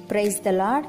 praise the lord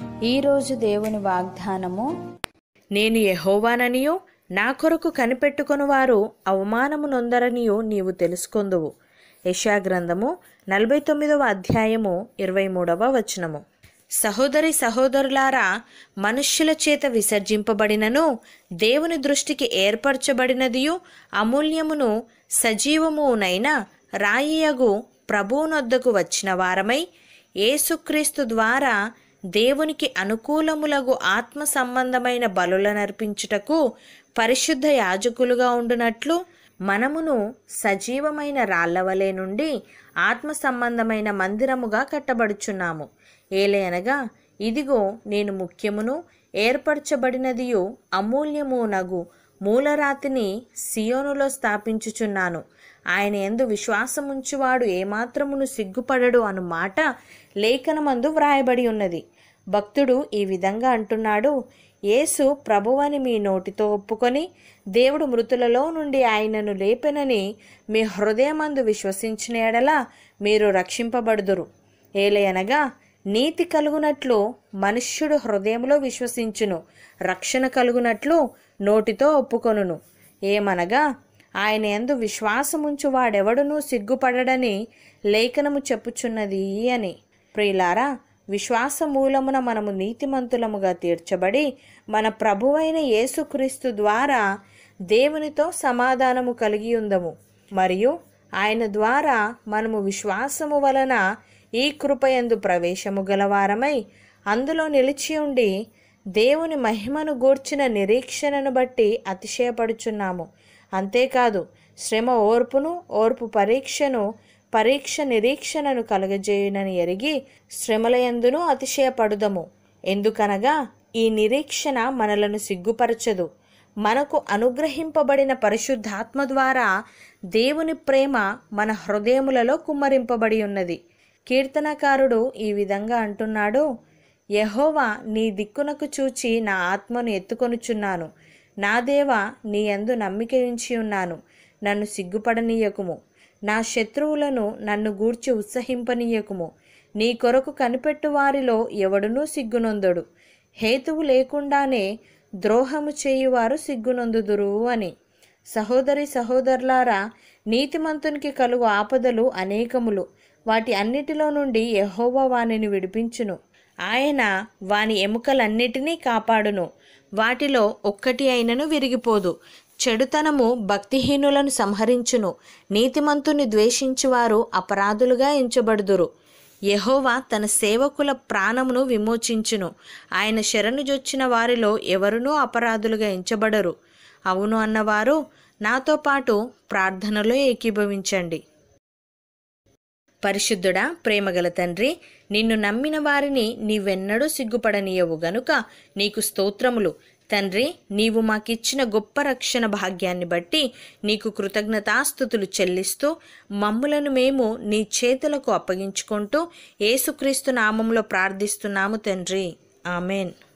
ఈరోజు దేవుని వాగ్దానము నేను యెహోవాననియు నా కొరకు కనిపెట్టుకొని వారు అవమానము నొందరనియు నీవు తెలుసుకొందువు యెషయా గ్రంథము నలభై తొమ్మిదవ అధ్యాయము ఇరవై మూడవ వచనము సహోదరి సహోదరులారా మనుష్యుల చేత విసర్జింపబడినను దేవుని దృష్టికి ఏర్పరచబడినదియు అమూల్యమును సజీవమునైన రాయియగు ప్రభువునొద్దకు వచ్చిన వారమై యేసుక్రీస్తు ద్వారా దేవునికి అనుకూలములగు ఆత్మ సంబంధమైన బలులనర్పించుటకు పరిశుద్ధ యాజకులుగా ఉండునట్లు మనమును సజీవమైన రాళ్లవలే నుండి ఆత్మ సంబంధమైన మందిరముగా కట్టబడుచున్నాము ఏలయనగా ఇదిగో నేను ముఖ్యమును ఏర్పరచబడినదియు అమూల్యమునగు మూలరాతిని సియోనులో స్థాపించుచున్నాను ఆయన ఎందు విశ్వాసముంచువాడు ఏమాత్రమును సిగ్గుపడడు అను మాట లేఖనమందు వ్రాయబడి ఉన్నది భక్తుడు ఈ విధంగా అంటున్నాడు యేసు ప్రభువని మీ నోటితో ఒప్పుకొని దేవుడు మృతులలో నుండి ఆయనను లేపెనని మీ హృదయమందు విశ్వసించిన ఎడల మీరు రక్షింపబడుదురు ఏలయనగా నీతి కలుగునట్లు మనుష్యుడు హృదయంలో విశ్వసించును రక్షణ కలుగునట్లు నోటితో ఒప్పుకొనును ఏమనగా ఆయన ఎందు విశ్వాసముంచు వాడెవడునూ సిగ్గుపడడని లేఖనము చెప్పుచున్నది అని ప్రియులారా విశ్వాస మూలమున మనము నీతిమంతులముగా తీర్చబడి మన ప్రభువైన యేసుక్రీస్తు ద్వారా దేవునితో సమాధానము కలిగి ఉందము మరియు ఆయన ద్వారా మనము విశ్వాసము వలన ఈ కృపయందు ప్రవేశము గలవారమై అందులో నిలిచి ఉండి దేవుని మహిమను గూర్చిన నిరీక్షణను బట్టి అతిశయపడుచున్నాము అంతేకాదు శ్రమ ఓర్పును ఓర్పు పరీక్షను పరీక్ష నిరీక్షణను కలగజేయునని ఎరిగి శ్రమలయందును అతిశయపడుదము ఎందుకనగా ఈ నిరీక్షణ మనలను సిగ్గుపరచదు మనకు అనుగ్రహింపబడిన పరిశుద్ధాత్మ ద్వారా దేవుని ప్రేమ మన హృదయములలో కుమ్మరింపబడి ఉన్నది కీర్తనకారుడు ఈ విధంగా అంటున్నాడు యహోవా నీ దిక్కునకు చూచి నా ఆత్మను ఎత్తుకొనుచున్నాను నా దేవా నీ యందు నమ్మిక ఉంచి ఉన్నాను నన్ను సిగ్గుపడనీయకుము నా శత్రువులను నన్ను గూర్చి ఉత్సహింపనీయకుము నీ కొరకు కనిపెట్టు వారిలో ఎవడునూ సిగ్గునొందడు హేతువు లేకుండానే ద్రోహము చేయువారు సిగ్గునొందుదురు అని సహోదరి సహోదరులారా నీతిమంతునికి కలుగు ఆపదలు అనేకములు వాటి అన్నిటిలో నుండి యెహోవా వానిని విడిపించును ఆయన వాని ఎముకలన్నిటినీ కాపాడును వాటిలో ఒక్కటి అయినను విరిగిపోదు చెడుతనము భక్తిహీనులను సంహరించును నీతిమంతుని ద్వేషించువారు అపరాధులుగా ఎంచబడుదురు యెహోవా తన సేవకుల ప్రాణమును విమోచించును ఆయన శరణుజొచ్చిన వారిలో ఎవరునూ అపరాధులుగా ఎంచబడరు అవును అన్నవారు నాతో పాటు ప్రార్థనలో ఏకీభవించండి పరిశుద్ధుడా ప్రేమగల తండ్రి నిన్ను నమ్మిన వారిని నీవెన్నడూ సిగ్గుపడనీయవు గనుక నీకు స్తోత్రములు తండ్రి నీవు మాకిచ్చిన గొప్ప రక్షణ భాగ్యాన్ని బట్టి నీకు కృతజ్ఞతాస్థుతులు చెల్లిస్తూ మమ్ములను మేము నీ చేతులకు అప్పగించుకుంటూ యేసుక్రీస్తు నామంలో ప్రార్థిస్తున్నాము తండ్రి ఆమెన్